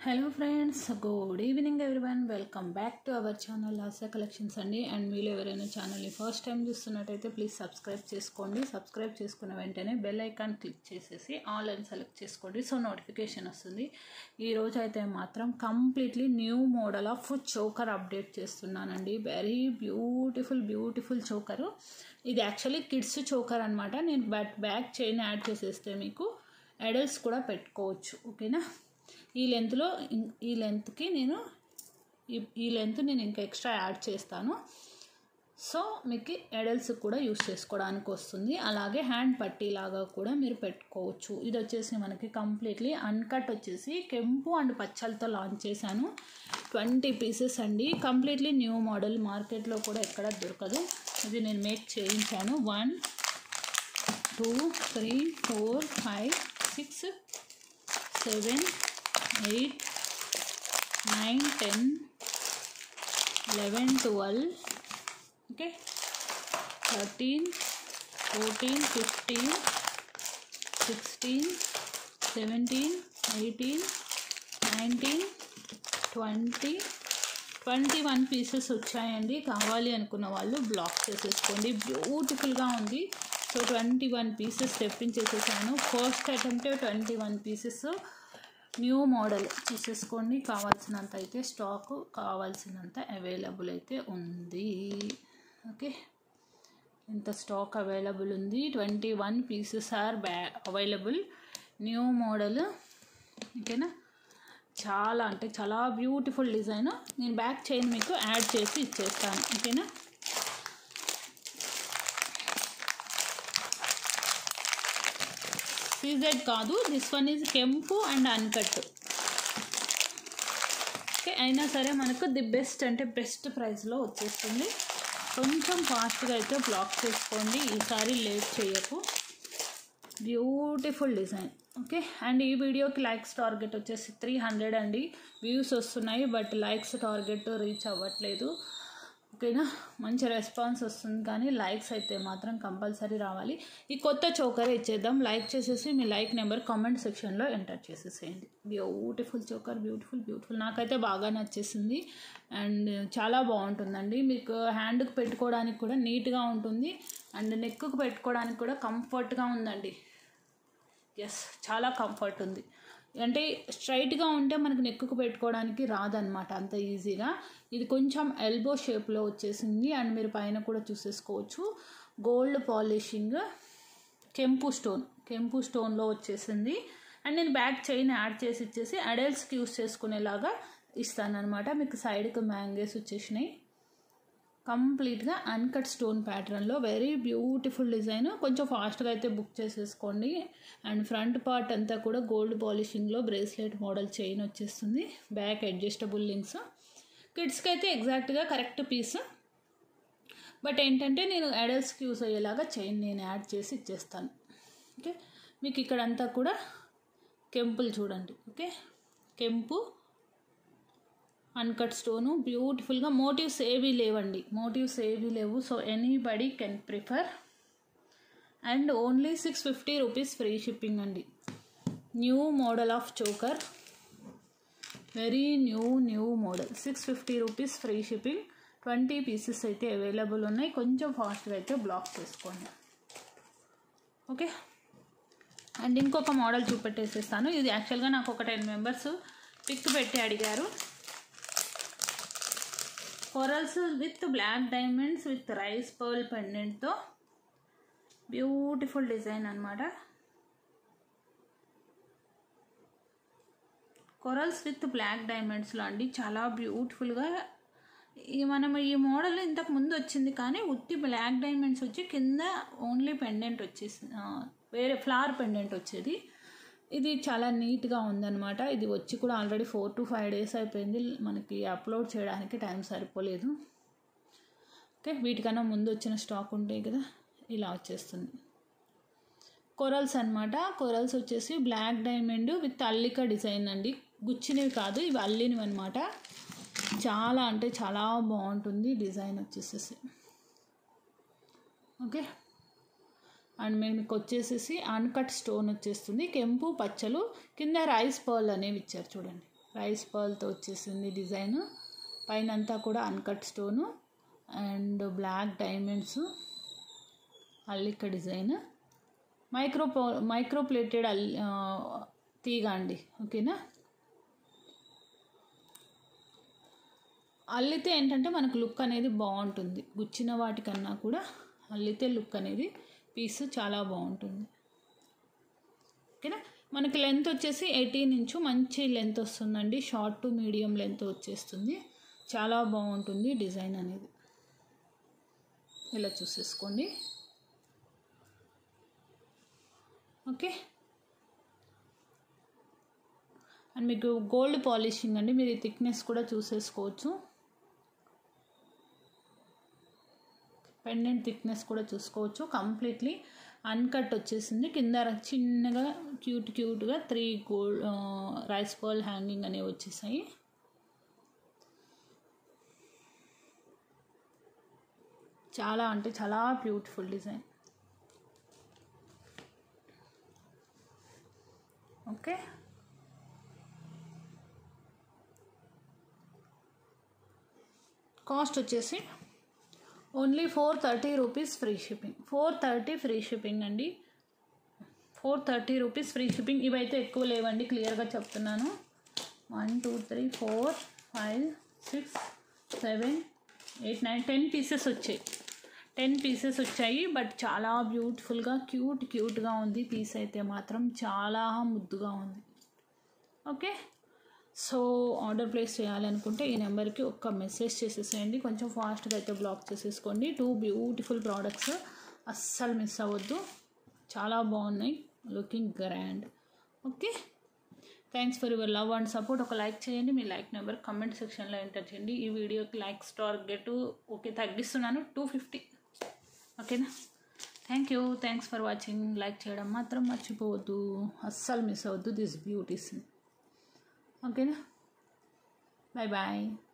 hello friends good evening everyone welcome back to our channel Asha Collections అండి and మీరు ఎవరైనా ఛానల్ని ఫస్ట్ టైం చూస్తున్నట్టయితే ప్లీజ్ సబ్స్క్రైబ్ చేసుకోండి సబ్స్క్రైబ్ చేసుకున్న వెంటనే బెల్ ఐకాన్ క్లిక్ చేసేసి ఆల్ అని సెలెక్ట్ చేసుకోండి సో నోటిఫికేషన్ వస్తుంది ఈ రోజు అయితే మాత్రం completely new model of choker update చేస్తున్నానండి వెరీ బ్యూటిఫుల్ బ్యూటిఫుల్ చోకరు ఇది యాక్చువల్లీ కిడ్స్ చోకర్ అనమాట నేను బ్యాక్ బ్యాక్ చైన్ యాడ్ చేసేస్తే మీకు అడల్ట్స్ కూడా పెట్టుకోవచ్చు ఓకేనా ఈ లెంత్లో ఇం- ఈ లెంత్కి నేను ఈ ఈ లెంత్ నేను ఇంకా ఎక్స్ట్రా యాడ్ చేస్తాను సో మీకు ఎడల్స్ కూడా యూస్ చేసుకోవడానికి వస్తుంది అలాగే హ్యాండ్ పట్టీ లాగా కూడా మీరు పెట్టుకోవచ్చు ఇది వచ్చేసి మనకి కంప్లీట్లీ అన్కట్ వచ్చేసి కెంపు అండ్ పచ్చలతో లాంచ్ చేశాను ట్వంటీ పీసెస్ అండి కంప్లీట్లీ న్యూ మోడల్ మార్కెట్లో కూడా ఎక్కడ దొరకదు ఇది నేను మేక్ చేయించాను one two three four five six seven eight nine ten eleven twelve okay thirteen fourteen fifteen sixteen seventeen eighteen nineteen twenty twenty one pieces వచ్చాయండి కావాలి అనుకున్న వాళ్ళు బ్లాక్ చేసేసుకోండి బ్యూటిఫుల్గా ఉంది సో ట్వంటీ వన్ పీసెస్ తెప్పించేసేసాను first attempt twenty one pieces new model చూసేసుకోండి కావాల్సినంత అయితే స్టాక్ కావాల్సినంత అవైలబుల్ అయితే ఉంది ఓకే ఇంత స్టాక్ అవైలబుల్ ఉంది ట్వంటీ వన్ పీసెస్ ఆర్ బ్యా అవైలబుల్ న్యూ మోడల్ ఓకేనా చాలా అంటే చాలా బ్యూటిఫుల్ డిజైన్ నేను బ్యాక్ చైన్ మీకు యాడ్ చేసి ఇచ్చేస్తాను ఓకేనా సీజెడ్ కాదు దిస్ వన్ ఈజ్ కెంపు అండ్ అన్కట్ ఓకే అయినా సరే మనకు ది బెస్ట్ అంటే బెస్ట్ ప్రైస్లో వచ్చేస్తుంది కొంచెం ఫాస్ట్గా అయితే బ్లాక్ చేసుకోండి ఈసారి లేట్ చేయకు బ్యూటిఫుల్ డిజైన్ ఓకే అండ్ ఈ వీడియోకి లైక్స్ టార్గెట్ వచ్చేసి త్రీ హండ్రెడ్ అండి వ్యూస్ వస్తున్నాయి బట్ లైక్స్ టార్గెట్ రీచ్ అవ్వట్లేదు ఓకేనా మంచి రెస్పాన్స్ వస్తుంది కానీ లైక్స్ అయితే మాత్రం కంపల్సరీ రావాలి ఈ కొత్త చోకర్ ఇచ్చేద్దాం లైక్ చేసేసి మీ లైక్ నెంబర్ కామెంట్ సెక్షన్లో ఎంటర్ చేసేసేయండి బ్యూటిఫుల్ చోకర్ బ్యూటిఫుల్ బ్యూటిఫుల్ నాకైతే బాగా నచ్చేసింది అండ్ చాలా బాగుంటుందండి మీకు హ్యాండ్కి పెట్టుకోవడానికి కూడా నీట్గా ఉంటుంది అండ్ నెక్కు పెట్టుకోవడానికి కూడా కంఫర్ట్గా ఉందండి ఎస్ చాలా కంఫర్ట్ ఉంది అంటే స్ట్రైట్గా ఉంటే మనకి నెక్కుకు పెట్టుకోవడానికి రాదనమాట అంత ఈజీగా ఇది కొంచెం ఎల్బో షేప్లో వచ్చేసింది అండ్ మీరు పైన కూడా చూసేసుకోవచ్చు గోల్డ్ పాలిషింగ్ కెంపు స్టోన్ కెంపు స్టోన్లో వచ్చేసింది అండ్ నేను బ్యాక్ చైన్ యాడ్ చేసి ఇచ్చేసి అడల్ట్స్కి యూస్ చేసుకునేలాగా ఇస్తానన్నమాట మీకు సైడ్కి మ్యాంగేస్ వచ్చేసినాయి కంప్లీట్గా అన్కట్ స్టోన్ ప్యాటర్న్లో వెరీ బ్యూటిఫుల్ డిజైన్ కొంచెం ఫాస్ట్గా అయితే బుక్ చేసేసుకోండి అండ్ ఫ్రంట్ పార్ట్ అంతా కూడా గోల్డ్ పాలిషింగ్లో బ్రేస్లెట్ మోడల్ చైన్ వచ్చేస్తుంది బ్యాక్ అడ్జస్టబుల్ లింక్స్ కిడ్స్కి అయితే ఎగ్జాక్ట్గా కరెక్ట్ పీస్ బట్ ఏంటంటే నేను అడల్ట్స్కి యూస్ అయ్యేలాగా చైన్ నేను యాడ్ చేసి ఇచ్చేస్తాను ఓకే మీకు ఇక్కడంతా కూడా కెంపులు చూడండి ఓకే కెంపు అన్కట్ స్టోను బ్యూటిఫుల్గా మోటివ్స్ ఏవీ లేవండి మోటివ్స్ ఏవీ లేవు so anybody can prefer and only six fifty rupees free shipping అండి new model of choker very new new model six fifty rupees free shipping twenty pieces అయితే available ఉన్నాయి కొంచెం ఫాస్ట్గా అయితే బ్లాక్ చేసుకోండి ఓకే అండ్ ఇంకొక మోడల్ చూపెట్టేసేస్తాను ఇది యాక్చువల్గా నాకు ఒక టెన్ మెంబర్స్ పిక్ పెట్టి అడిగారు corals with black diamonds with rice pearl పెండెంట్తో బ్యూటిఫుల్ డిజైన్ అనమాట కొరల్స్ విత్ బ్లాక్ డైమండ్స్లో అండి చాలా బ్యూటిఫుల్గా ఈ మనం ఈ మోడల్ ఇంతకు ముందు వచ్చింది కానీ ఉత్తి బ్లాక్ డైమండ్స్ వచ్చి కింద ఓన్లీ పెండెంట్ వచ్చేసి ఆ, వేరే ఫ్లవర్ పెండెంట్ వచ్చేది ఇది చాలా నీట్గా ఉందన్నమాట ఇది వచ్చి కూడా already four to five days అయిపోయింది మనకి అప్లోడ్ చేయడానికి టైం సరిపోలేదు ఓకే వీటికన్నా ముందు వచ్చిన స్టాక్ ఉంటాయి కదా ఇలా వచ్చేస్తుంది కొరల్స్ అన్నమాట కొరల్స్ వచ్చేసి బ్లాక్ డైమండ్ విత్ అల్లిక డిజైన్ అండి గుచ్చినవి కాదు ఇవి అల్లినవి అనమాట చాలా అంటే చాలా బాగుంటుంది డిజైన్ వచ్చేసేసి ఓకే అండ్ మీకు వచ్చేసేసి అన్కట్ స్టోన్ వచ్చేస్తుంది కెంపు పచ్చలు కింద రైస్ పర్ల్ అనేవి ఇచ్చారు చూడండి రైస్ పర్ల్తో వచ్చేసింది డిజైన్ పైన అంతా కూడా uncut stone and black diamonds అల్లిక డిజైన్ మైక్రో మైక్రో ప్లేటెడ్ అల్ తీగ అండి ఓకేనా అల్లితే ఏంటంటే మనకు లుక్ అనేది బాగుంటుంది గుచ్చిన వాటికన్నా కూడా అల్లితే లుక్ అనేది పీస్ చాలా బాగుంటుంది ఓకేనా మనకి లెంత్ వచ్చేసి ఎయిటీన్ ఇంచు మంచి లెంత్ వస్తుందండి షార్ట్ టు మీడియం లెంత్ వచ్చేస్తుంది చాలా బాగుంటుంది డిజైన్ అనేది ఇలా చూసేసుకోండి ఓకే అండ్ మీకు గోల్డ్ పాలిషింగ్ అండి మీరు థిక్నెస్ కూడా చూసేసుకోవచ్చు పెండెంట్ థిక్నెస్ కూడా చూసుకోవచ్చు కంప్లీట్లీ అన్కట్ వచ్చేసింది కింద చిన్నగా క్యూట్ క్యూట్గా three gold rice pearl hanging అనేవి వచ్చేసాయి చాలా అంటే చాలా బ్యూటిఫుల్ డిజైన్ ఓకే కాస్ట్ వచ్చేసి only four thirty rupees free shipping four thirty free shipping అండి four thirty rupees free shipping ఇవైతే ఎక్కువ లేవండి క్లియర్గా చెప్తున్నాను one two three four five six seven eight nine ten pieces వచ్చాయి టెన్ పీసెస్ వచ్చాయి but చాలా బ్యూటిఫుల్గా క్యూట్ క్యూట్గా ఉంది పీస్ అయితే మాత్రం చాలా ముద్దుగా ఉంది ఓకే సో ఆర్డర్ ప్లేస్ చేయాలనుకుంటే ఈ నెంబర్కి ఒక్క మెసేజ్ చేసేసేయండి కొంచెం ఫాస్ట్గా అయితే బ్లాక్ చేసేసుకోండి టూ బ్యూటిఫుల్ ప్రోడక్ట్స్ అస్సలు మిస్ అవ్వద్దు చాలా బాగున్నాయి looking grand okay thanks for your love and support ఒక లైక్ చేయండి మీ లైక్ నెంబర్ కమెంట్ సెక్షన్లో ఎంటర్ చేయండి ఈ వీడియోకి లైక్స్ టార్గెట్ ఓకే తగ్గిస్తున్నాను టూ ఫిఫ్టీ ఓకేనా thank you thanks for watching like చేయడం మాత్రం మర్చిపోవద్దు అస్సలు మిస్ అవ్వద్దు దిస్ బ్యూటీస్ని ఓకేనా బాయ్ బాయ్